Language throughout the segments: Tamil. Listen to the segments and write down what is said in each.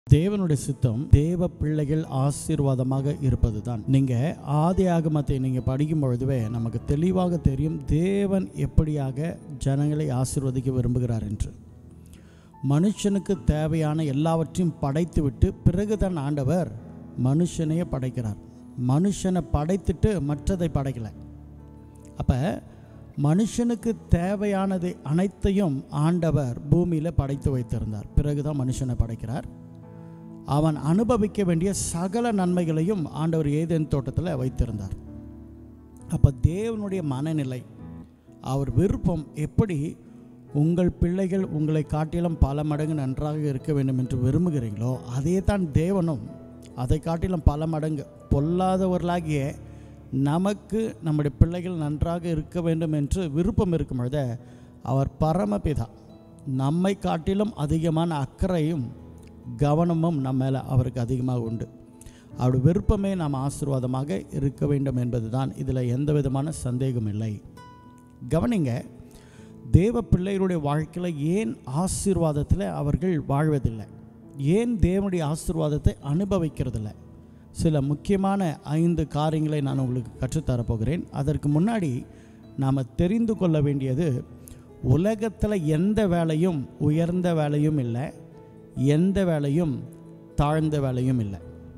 தேவனுடைய சித்தம் தேவ பிள்ளைகள் ஆசீர்வாதமாக இருப்பது தான் நீங்கள் ஆதி ஆகமத்தை நீங்கள் படிக்கும் பொழுதுவே நமக்கு தெளிவாக தெரியும் தேவன் எப்படியாக ஜனங்களை ஆசீர்வதிக்க விரும்புகிறார் என்று மனுஷனுக்கு தேவையான எல்லாவற்றையும் படைத்துவிட்டு பிறகு தான் ஆண்டவர் மனுஷனையே படைக்கிறார் மனுஷனை படைத்துட்டு மற்றதை படைக்கலை அப்போ மனுஷனுக்கு தேவையானதை அனைத்தையும் ஆண்டவர் பூமியில் படைத்து வைத்திருந்தார் பிறகுதான் மனுஷனை படைக்கிறார் அவன் அனுபவிக்க வேண்டிய சகல நன்மைகளையும் ஆண்டவர் ஏதேன் தோட்டத்தில் வைத்திருந்தார் அப்போ தேவனுடைய மனநிலை அவர் விருப்பம் எப்படி உங்கள் பிள்ளைகள் உங்களை காட்டிலும் பல மடங்கு நன்றாக இருக்க வேண்டும் என்று விரும்புகிறீங்களோ அதே தான் தேவனும் அதை காட்டிலும் பல மடங்கு பொல்லாதவர்களாகிய நமக்கு நம்முடைய பிள்ளைகள் நன்றாக இருக்க வேண்டும் என்று விருப்பம் இருக்கும் பொழுது அவர் பரமபிதா நம்மை காட்டிலும் அதிகமான அக்கறையும் கவனமும் நம்ம மேலே அவருக்கு அதிகமாக உண்டு அவருடைய விருப்பமே நாம் ஆசீர்வாதமாக இருக்க வேண்டும் என்பது தான் இதில் எந்த விதமான சந்தேகம் இல்லை கவனிங்க தேவ பிள்ளைகளுடைய வாழ்க்கையில் ஏன் ஆசீர்வாதத்தில் அவர்கள் வாழ்வதில்லை ஏன் தேவனுடைய ஆசீர்வாதத்தை அனுபவிக்கிறதில்ல சில முக்கியமான ஐந்து காரியங்களை நான் உங்களுக்கு கற்றுத்தரப்போகிறேன் அதற்கு முன்னாடி நாம் தெரிந்து கொள்ள வேண்டியது உலகத்தில் எந்த வேலையும் உயர்ந்த வேலையும் இல்லை எந்த வேலையும் தாழ்ந்த வேலையும் இல்லை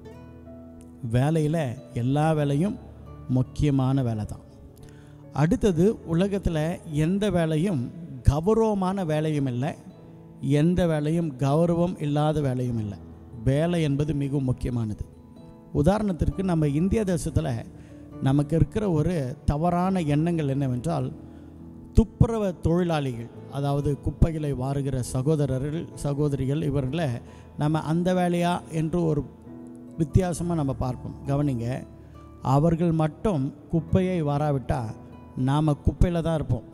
வேலையில் எல்லா வேலையும் முக்கியமான வேலை தான் அடுத்தது உலகத்தில் எந்த வேலையும் கௌரவமான வேலையும் இல்லை எந்த வேலையும் கௌரவம் இல்லாத வேலையும் இல்லை வேலை என்பது மிகவும் முக்கியமானது உதாரணத்திற்கு நம்ம இந்திய தேசத்தில் நமக்கு இருக்கிற ஒரு தவறான எண்ணங்கள் என்னவென்றால் துப்புரவு தொழிலாளிகள் அதாவது குப்பைகளை வாருகிற சகோதரர்கள் சகோதரிகள் இவர்களை நம்ம அந்த வேலையா என்று ஒரு வித்தியாசமாக நம்ம பார்ப்போம் கவனிங்க அவர்கள் மட்டும் குப்பையை வராவிட்டால் நாம் குப்பையில் தான் இருப்போம்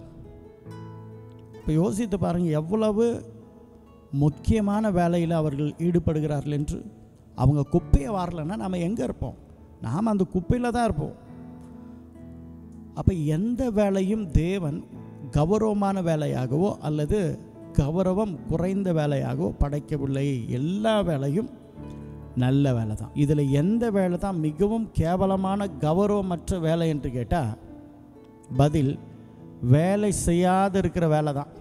இப்போ யோசித்து பாருங்கள் எவ்வளவு முக்கியமான வேலையில் அவர்கள் ஈடுபடுகிறார்கள் என்று அவங்க குப்பையை வரலைன்னா நம்ம எங்கே இருப்போம் நாம் அந்த குப்பையில் தான் இருப்போம் அப்போ எந்த வேலையும் தேவன் கௌரவமான வேலையாகவோ அல்லது கௌரவம் குறைந்த வேலையாகவோ படைக்கவில்லை எல்லா வேலையும் நல்ல வேலை தான் இதில் எந்த வேலை தான் மிகவும் கேவலமான கௌரவமற்ற வேலை என்று கேட்டால் பதில் வேலை செய்யாத இருக்கிற வேலை தான்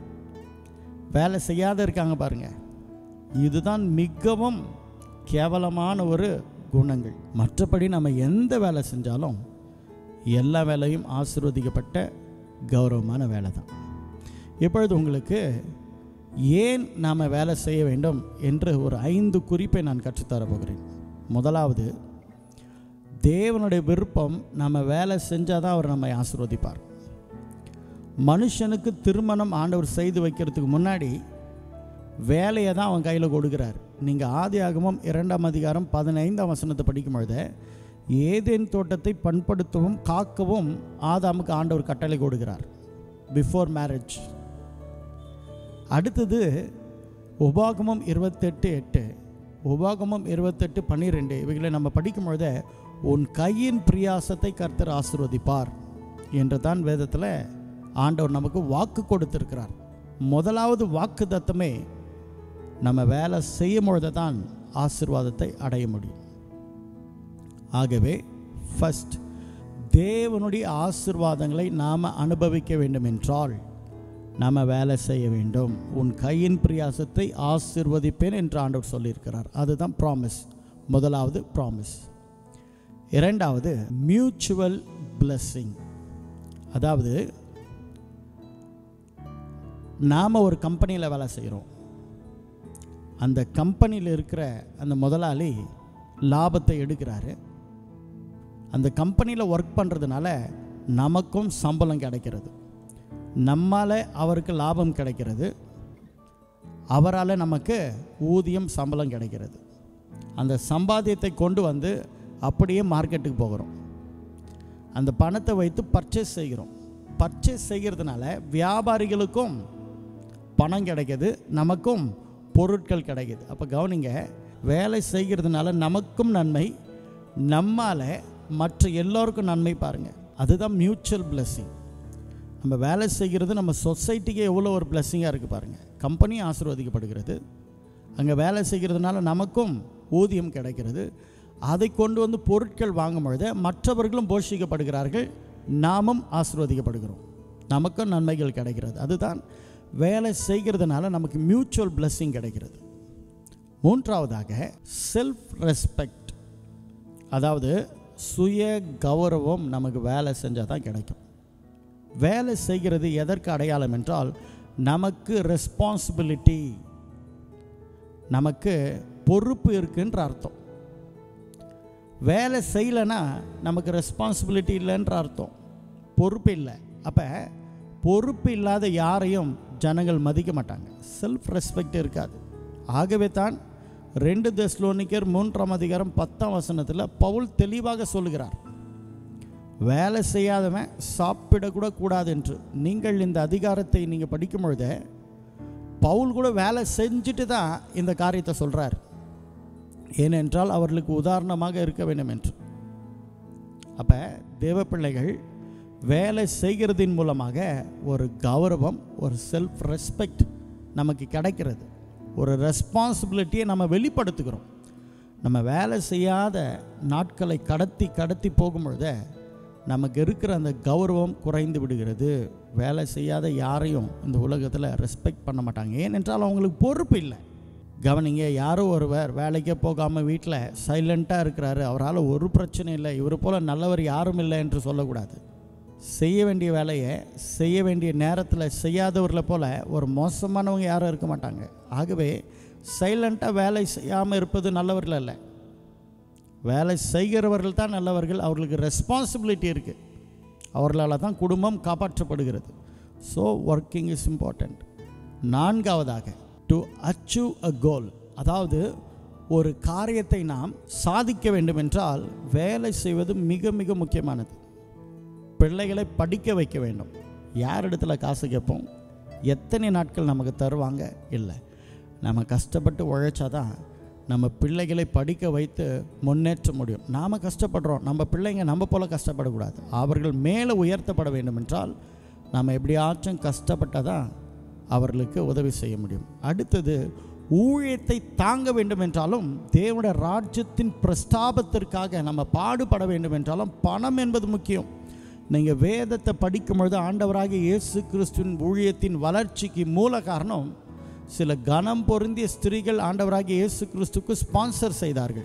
வேலை செய்யாத இருக்காங்க பாருங்க இதுதான் மிகவும் கேவலமான ஒரு குணங்கள் மற்றபடி நம்ம எந்த வேலை செஞ்சாலும் எல்லா வேலையும் ஆசீர்வதிக்கப்பட்ட கௌரவமான வேலை தான் இப்பொழுது உங்களுக்கு ஏன் நாம் வேலை செய்ய வேண்டும் என்று ஒரு ஐந்து குறிப்பை நான் கற்றுத்தர போகிறேன் முதலாவது தேவனுடைய விருப்பம் நம்ம வேலை செஞ்சால் தான் அவர் நம்மை ஆசீர்வதிப்பார் மனுஷனுக்கு திருமணம் ஆண்டவர் செய்து வைக்கிறதுக்கு முன்னாடி வேலையை தான் அவன் கையில் கொடுக்குறார் நீங்கள் ஆதி ஆகமம் இரண்டாம் அதிகாரம் பதினைந்தாம் வசனத்தை படிக்கும் பொழுது ஏதேன் தோட்டத்தை பண்படுத்தவும் காக்கவும் ஆதாமுக்கு ஆண்டவர் கட்டளை கொடுக்கிறார் பிஃபோர் மேரேஜ் அடுத்தது உபாகமம் இருபத்தெட்டு எட்டு உபாகமம் இருபத்தெட்டு பன்னிரெண்டு இவைகளை நம்ம படிக்கும் பொழுது உன் கையின் பிரியாசத்தை கர்த்தர் ஆசிர்வதிப்பார் என்று தான் வேதத்தில் ஆண்டவர் நமக்கு வாக்கு கொடுத்திருக்கிறார் முதலாவது வாக்கு தத்தமே நம்ம வேலை செய்யும் பொழுது தான் ஆசிர்வாதத்தை அடைய முடியும் ஆகவே ஃபஸ்ட் தேவனுடைய ஆசிர்வாதங்களை நாம் அனுபவிக்க வேண்டும் என்றால் நாம் வேலை செய்ய வேண்டும் உன் கையின் பிரியாசத்தை ஆசிர்வதிப்பேன் என்று ஆண்டவர் சொல்லியிருக்கிறார் அதுதான் ப்ராமிஸ் முதலாவது ப்ராமிஸ் இரண்டாவது மியூச்சுவல் பிளஸ்ஸிங் அதாவது நாம் ஒரு கம்பெனியில் வேலை செய்கிறோம் அந்த கம்பெனியில் இருக்கிற அந்த முதலாளி லாபத்தை எடுக்கிறாரு அந்த கம்பெனியில் ஒர்க் பண்ணுறதுனால நமக்கும் சம்பளம் கிடைக்கிறது நம்மால் அவருக்கு லாபம் கிடைக்கிறது அவரால் நமக்கு ஊதியம் சம்பளம் கிடைக்கிறது அந்த சம்பாத்தியத்தை கொண்டு வந்து அப்படியே மார்க்கெட்டுக்கு போகிறோம் அந்த பணத்தை வைத்து பர்ச்சேஸ் செய்கிறோம் பர்ச்சேஸ் செய்கிறதுனால வியாபாரிகளுக்கும் பணம் கிடைக்கிது நமக்கும் பொருட்கள் கிடைக்கிது அப்போ கவனிங்க வேலை செய்கிறதுனால நமக்கும் நன்மை நம்மால் மற்ற எல்லோருக்கும் நன்மை பாருங்கள் அதுதான் மியூச்சுவல் பிளஸ்ஸிங் நம்ம வேலை செய்கிறது நம்ம சொசைட்டிக்கு எவ்வளோ ஒரு பிளஸ்ஸிங்காக இருக்குது பாருங்கள் கம்பெனி ஆசீர்வதிக்கப்படுகிறது அங்கே வேலை செய்கிறதுனால நமக்கும் ஊதியம் கிடைக்கிறது அதை கொண்டு வந்து பொருட்கள் வாங்கும் பொழுது மற்றவர்களும் போஷிக்கப்படுகிறார்கள் நாமும் ஆசீர்வதிக்கப்படுகிறோம் நமக்கும் நன்மைகள் கிடைக்கிறது அதுதான் வேலை செய்கிறதுனால நமக்கு மியூச்சுவல் பிளெஸ்ஸிங் கிடைக்கிறது மூன்றாவதாக செல்ஃப் ரெஸ்பெக்ட் அதாவது சுய கௌரவம் நமக்கு வேலை செஞ்சால் தான் கிடைக்கும் வேலை செய்கிறது எதற்கு அடையாளம் என்றால் நமக்கு ரெஸ்பான்சிபிலிட்டி நமக்கு பொறுப்பு இருக்குன்ற அர்த்தம் வேலை செய்யலைன்னா நமக்கு ரெஸ்பான்சிபிலிட்டி இல்லைன்ற அர்த்தம் பொறுப்பு இல்லை அப்போ பொறுப்பு இல்லாத யாரையும் ஜனங்கள் மதிக்க மாட்டாங்க செல்ஃப் ரெஸ்பெக்ட் இருக்காது ஆகவே தான் ரெண்டு தெஸ்லோனிக்கர் மூன்றாம் அதிகாரம் பத்தாம் வசனத்தில் பவுல் தெளிவாக சொல்லுகிறார் வேலை செய்யாதவன் சாப்பிடக்கூட கூடாது என்று நீங்கள் இந்த அதிகாரத்தை நீங்கள் படிக்கும் பொழுது பவுல் கூட வேலை செஞ்சுட்டு தான் இந்த காரியத்தை சொல்கிறார் ஏனென்றால் அவர்களுக்கு உதாரணமாக இருக்க வேண்டும் என்று அப்போ தேவ பிள்ளைகள் வேலை செய்கிறதின் மூலமாக ஒரு கௌரவம் ஒரு செல்ஃப் ரெஸ்பெக்ட் நமக்கு கிடைக்கிறது ஒரு ரெஸ்பான்சிபிலிட்டியை நம்ம வெளிப்படுத்துகிறோம் நம்ம வேலை செய்யாத நாட்களை கடத்தி கடத்தி போகும்பொழுது நமக்கு இருக்கிற அந்த கௌரவம் குறைந்து விடுகிறது வேலை செய்யாத யாரையும் இந்த உலகத்தில் ரெஸ்பெக்ட் பண்ண மாட்டாங்க ஏனென்றால் அவங்களுக்கு பொறுப்பு இல்லை கவனிங்க யாரோ ஒருவர் வேலைக்கே போகாமல் வீட்டில் சைலண்ட்டாக இருக்கிறாரு அவரால் ஒரு பிரச்சனை இல்லை இவர் போல் நல்லவர் யாரும் இல்லை என்று சொல்லக்கூடாது செய்ய வேண்டிய வேலையை செய்ய வேண்டிய நேரத்தில் செய்யாதவர்களை போல் ஒரு மோசமானவங்க யாரும் இருக்க மாட்டாங்க ஆகவே சைலண்ட்டாக வேலை செய்யாமல் இருப்பது நல்லவர்கள் அல்ல வேலை செய்கிறவர்கள் தான் நல்லவர்கள் அவர்களுக்கு ரெஸ்பான்சிபிலிட்டி இருக்குது அவர்களால் தான் குடும்பம் காப்பாற்றப்படுகிறது ஸோ ஒர்க்கிங் இஸ் இம்பார்ட்டண்ட் நான்காவதாக டு அச்சீவ் அ கோல் அதாவது ஒரு காரியத்தை நாம் சாதிக்க வேண்டும் என்றால் வேலை செய்வது மிக மிக முக்கியமானது பிள்ளைகளை படிக்க வைக்க வேண்டும் யார் இடத்துல காசு கேட்போம் எத்தனை நாட்கள் நமக்கு தருவாங்க இல்லை நம்ம கஷ்டப்பட்டு உழைச்சாதான் நம்ம பிள்ளைகளை படிக்க வைத்து முன்னேற்ற முடியும் நாம் கஷ்டப்படுறோம் நம்ம பிள்ளைங்க நம்ம போல் கஷ்டப்படக்கூடாது அவர்கள் மேலே உயர்த்தப்பட வேண்டும் என்றால் நம்ம எப்படியாச்சும் கஷ்டப்பட்டால் அவர்களுக்கு உதவி செய்ய முடியும் அடுத்தது ஊழியத்தை தாங்க வேண்டும் என்றாலும் தேவனுடைய ராஜ்யத்தின் பிரஸ்தாபத்திற்காக நம்ம பாடுபட வேண்டும் என்றாலும் பணம் என்பது முக்கியம் நீங்கள் வேதத்தை படிக்கும் பொழுது ஆண்டவராகிய இயேசு கிறிஸ்துவின் ஊழியத்தின் வளர்ச்சிக்கு மூல காரணம் சில கனம் பொருந்திய ஸ்திரீகள் ஆண்டவராகிய இயேசு கிறிஸ்துக்கு ஸ்பான்சர் செய்தார்கள்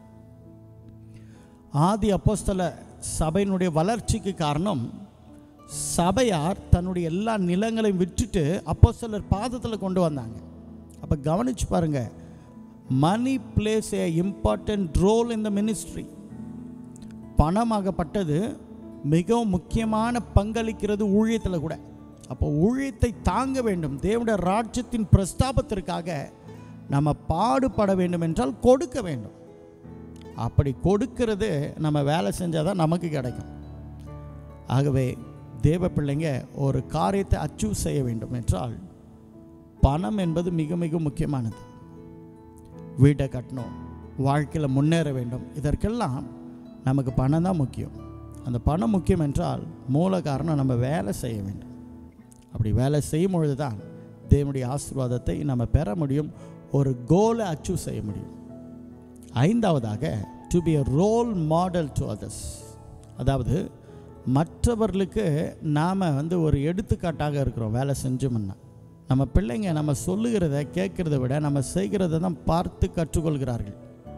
ஆதி அப்போஸ்தல சபையினுடைய வளர்ச்சிக்கு காரணம் சபையார் தன்னுடைய எல்லா நிலங்களையும் விட்டுட்டு அப்போஸ்தலர் பாதத்தில் கொண்டு வந்தாங்க அப்போ கவனிச்சு பாருங்க money plays a important role in the ministry பணமாகப்பட்டது மிகவும் முக்கியமான பங்களிக்கிறது ஊழியத்தில் கூட அப்போ ஊழியத்தை தாங்க வேண்டும் தேவனுடைய ராஜ்யத்தின் பிரஸ்தாபத்திற்காக நம்ம பாடுபட வேண்டும் என்றால் கொடுக்க வேண்டும் அப்படி கொடுக்கிறது நம்ம வேலை செஞ்சால் தான் நமக்கு கிடைக்கும் ஆகவே தேவ பிள்ளைங்க ஒரு காரியத்தை அச்சீவ் செய்ய வேண்டும் என்றால் பணம் என்பது மிக மிக முக்கியமானது வீட்டை கட்டணும் வாழ்க்கையில் முன்னேற வேண்டும் இதற்கெல்லாம் நமக்கு பணம் தான் முக்கியம் அந்த பணம் முக்கியம் என்றால் மூல காரணம் நம்ம வேலை செய்ய வேண்டும் அப்படி வேலை செய்யும் பொழுது தான் தேவனுடைய ஆசீர்வாதத்தை நம்ம பெற முடியும் ஒரு கோலை அச்சீவ் செய்ய முடியும் ஐந்தாவதாக to be a role model to others அதாவது மற்றவர்களுக்கு நாம் வந்து ஒரு எடுத்துக்காட்டாக இருக்கிறோம் வேலை செஞ்சோம்னா நம்ம பிள்ளைங்க நம்ம சொல்லுகிறத கேட்குறத விட நம்ம செய்கிறத தான் பார்த்து கற்றுக்கொள்கிறார்கள்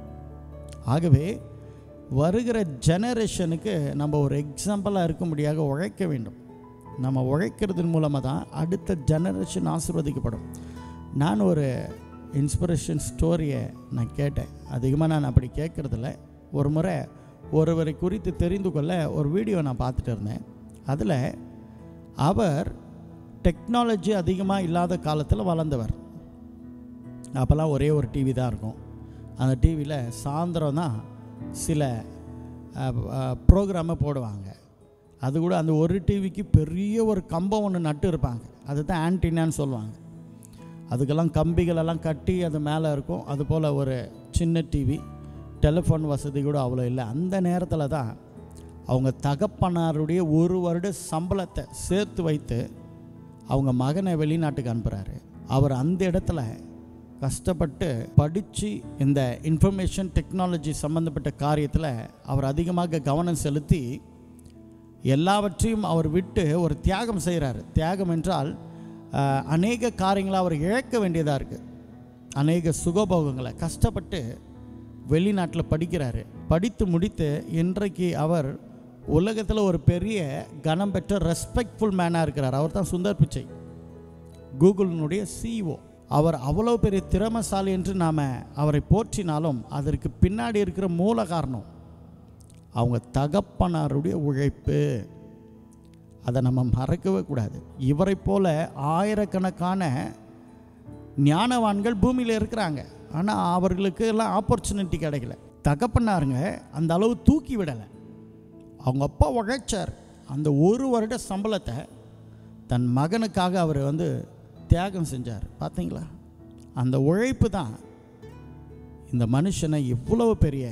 ஆகவே வருகிற ஜெனரேஷனுக்கு நம்ம ஒரு எக்ஸாம்பிளாக இருக்கும்படியாக உழைக்க வேண்டும் நம்ம உழைக்கிறதன் மூலமாக தான் அடுத்த ஜெனரேஷன் ஆசீர்வதிக்கப்படும் நான் ஒரு இன்ஸ்பிரேஷன் ஸ்டோரியை நான் கேட்டேன் அதிகமாக நான் அப்படி கேட்குறதில்ல ஒரு முறை ஒருவரை குறித்து தெரிந்து கொள்ள ஒரு வீடியோ நான் பார்த்துட்டு இருந்தேன் அதில் அவர் டெக்னாலஜி அதிகமாக இல்லாத காலத்தில் வளர்ந்தவர் அப்போல்லாம் ஒரே ஒரு டிவி தான் இருக்கும் அந்த டிவியில் சாயந்தரம் தான் சில ப்ரோக்ராமை போடுவாங்க அது கூட அந்த ஒரு டிவிக்கு பெரிய ஒரு கம்பம் ஒன்று நட்டு இருப்பாங்க அதுதான் ஆன்டினான்னு சொல்லுவாங்க அதுக்கெல்லாம் கம்பிகளெல்லாம் கட்டி அது மேலே இருக்கும் அதுபோல் ஒரு சின்ன டிவி டெலிஃபோன் வசதி கூட அவ்வளோ இல்லை அந்த நேரத்தில் தான் அவங்க தகப்பனாருடைய ஒரு வருட சம்பளத்தை சேர்த்து வைத்து அவங்க மகனை வெளிநாட்டுக்கு அனுப்புகிறாரு அவர் அந்த இடத்துல கஷ்டப்பட்டு படித்து இந்த இன்ஃபர்மேஷன் டெக்னாலஜி சம்மந்தப்பட்ட காரியத்தில் அவர் அதிகமாக கவனம் செலுத்தி எல்லாவற்றையும் அவர் விட்டு ஒரு தியாகம் செய்கிறார் தியாகம் என்றால் அஹ், அநேக காரியங்களை அவர் இழக்க வேண்டியதாக இருக்குது அநேக சுகபோகங்களை கஷ்டப்பட்டு வெளிநாட்டில் படிக்கிறாரு படித்து முடித்து இன்றைக்கு அவர் உலகத்தில் ஒரு பெரிய கனம் பெற்ற ரெஸ்பெக்ட்ஃபுல் மேனாக இருக்கிறார் அவர் தான் சுந்தர் பிச்சை கூகுளினுடைய சிஇஓ அவர் அவ்வளோ பெரிய திறமசாலி என்று நாம் அவரை போற்றினாலும் அதற்கு பின்னாடி இருக்கிற மூல காரணம் அவங்க தகப்பனாருடைய உழைப்பு அதை நம்ம மறக்கவே கூடாது இவரை போல ஆயிரக்கணக்கான ஞானவான்கள் பூமியில் இருக்கிறாங்க ஆனால் அவர்களுக்கு எல்லாம் ஆப்பர்ச்சுனிட்டி கிடைக்கல தகப்பனாருங்க அந்த அளவு தூக்கி விடலை அவங்க அப்பா உழைச்சார் அந்த ஒரு வருட சம்பளத்தை தன் மகனுக்காக அவர் வந்து தியாகம் செஞ்சார் பார்த்தீங்களா அந்த உழைப்பு தான் இந்த மனுஷனை இவ்வளவு பெரிய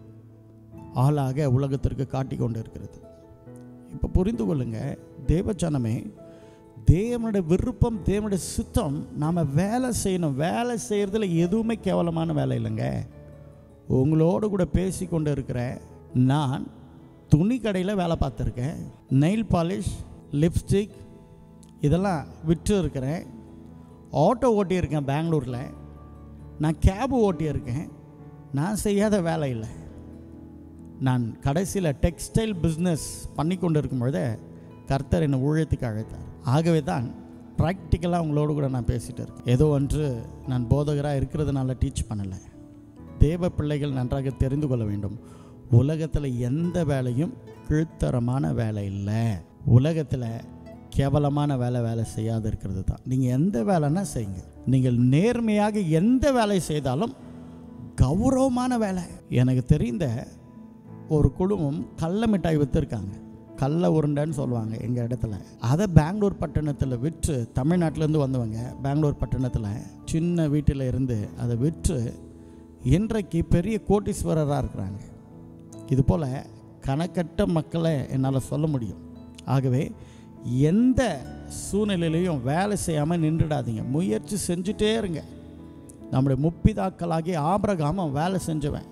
ஆளாக உலகத்திற்கு காட்டி கொண்டு இருக்கிறது இப்போ புரிந்து கொள்ளுங்க தேவஜனமே தேவனுடைய விருப்பம் தேவனுடைய சித்தம் நாம் வேலை செய்யணும் வேலை செய்கிறதுல எதுவுமே கேவலமான வேலை இல்லைங்க உங்களோடு கூட பேசி கொண்டு இருக்கிற நான் துணி கடையில் வேலை பார்த்துருக்கேன் நெயில் பாலிஷ் லிப்ஸ்டிக் இதெல்லாம் விற்று இருக்கிறேன் ஆட்டோ ஓட்டியிருக்கேன் பெங்களூரில் நான் கேபு ஓட்டியிருக்கேன் நான் செய்யாத வேலை இல்லை நான் கடைசியில் டெக்ஸ்டைல் பிஸ்னஸ் பண்ணி கொண்டு இருக்கும் பொழுதே கர்த்தர் என்னை ஊழியத்துக்கு அழைத்தார் ஆகவே தான் ப்ராக்டிக்கலாக உங்களோடு கூட நான் பேசிகிட்டு இருக்கேன் ஏதோ ஒன்று நான் போதகராக இருக்கிறதுனால டீச் பண்ணலை தேவ பிள்ளைகள் நன்றாக தெரிந்து கொள்ள வேண்டும் உலகத்தில் எந்த வேலையும் கீழ்த்தரமான வேலை இல்லை உலகத்தில் கேவலமான வேலை வேலை செய்யாது இருக்கிறது தான் நீங்கள் எந்த வேலைன்னா செய்யுங்க நீங்கள் நேர்மையாக எந்த வேலை செய்தாலும் கௌரவமான வேலை எனக்கு தெரிந்த ஒரு குடும்பம் கடல மிட்டாய் விற்றுருக்காங்க கடல உருண்டைன்னு சொல்லுவாங்க எங்கள் இடத்துல அதை பெங்களூர் பட்டணத்தில் விற்று தமிழ்நாட்டிலேருந்து வந்தவங்க பெங்களூர் பட்டணத்தில் சின்ன வீட்டில் இருந்து அதை விற்று இன்றைக்கு பெரிய கோட்டீஸ்வரராக இருக்கிறாங்க இது போல் கணக்கற்ற மக்களை என்னால் சொல்ல முடியும் ஆகவே எந்த சூழ்நிலையிலையும் வேலை செய்யாமல் நின்றுடாதீங்க முயற்சி செஞ்சுட்டே இருங்க நம்முடைய முப்பிதாக்களாகிய ஆபிரகாமம் வேலை செஞ்சவன்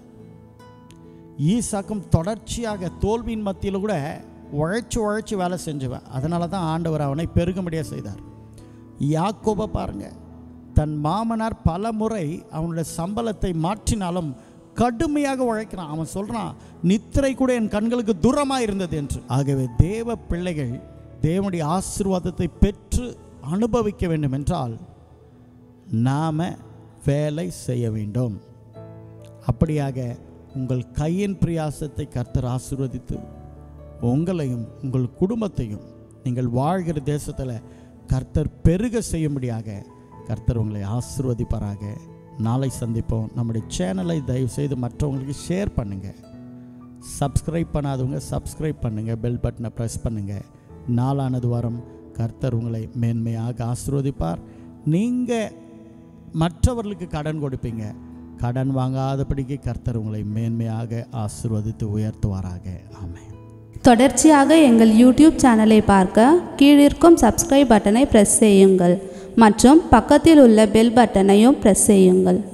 ஈசாக்கும் தொடர்ச்சியாக தோல்வியின் மத்தியில் கூட உழைச்சி உழைச்சி வேலை செஞ்சவன் அதனால தான் ஆண்டவர் அவனை பெருகும்படியாக செய்தார் யாக்கோபை பாருங்க தன் மாமனார் பல முறை அவனுடைய சம்பளத்தை மாற்றினாலும் கடுமையாக உழைக்கிறான் அவன் சொல்கிறான் நித்திரை கூட என் கண்களுக்கு தூரமாக இருந்தது என்று ஆகவே தேவ பிள்ளைகள் தேவனுடைய ஆசீர்வாதத்தை பெற்று அனுபவிக்க வேண்டும் என்றால் நாம் வேலை செய்ய வேண்டும் அப்படியாக உங்கள் கையின் பிரயாசத்தை கர்த்தர் ஆசீர்வதித்து உங்களையும் உங்கள் குடும்பத்தையும் நீங்கள் வாழ்கிற தேசத்தில் கர்த்தர் பெருக செய்யும்படியாக கர்த்தர் உங்களை ஆசீர்வதிப்பாராக நாளை சந்திப்போம் நம்முடைய சேனலை தயவு செய்து மற்றவங்களுக்கு ஷேர் பண்ணுங்கள் சப்ஸ்கிரைப் பண்ணாதவங்க சப்ஸ்கிரைப் பண்ணுங்கள் பெல் பட்டனை ப்ரெஸ் பண்ணுங்கள் நாளானது வாரம் கர்த்தர் உங்களை மேன்மையாக ஆசீர்வதிப்பார் நீங்கள் மற்றவர்களுக்கு கடன் கொடுப்பீங்க கடன் வாங்காதபடிக்கு கர்த்தர் உங்களை மேன்மையாக ஆசீர்வதித்து உயர்த்துவாராக ஆமென் தொடர்ச்சியாக எங்கள் யூடியூப் சேனலை பார்க்க கீழிருக்கும் சப்ஸ்கிரைப் பட்டனை பிரஸ் செய்யுங்கள் மற்றும் பக்கத்தில் உள்ள பெல் பட்டனையும் பிரஸ் செய்யுங்கள்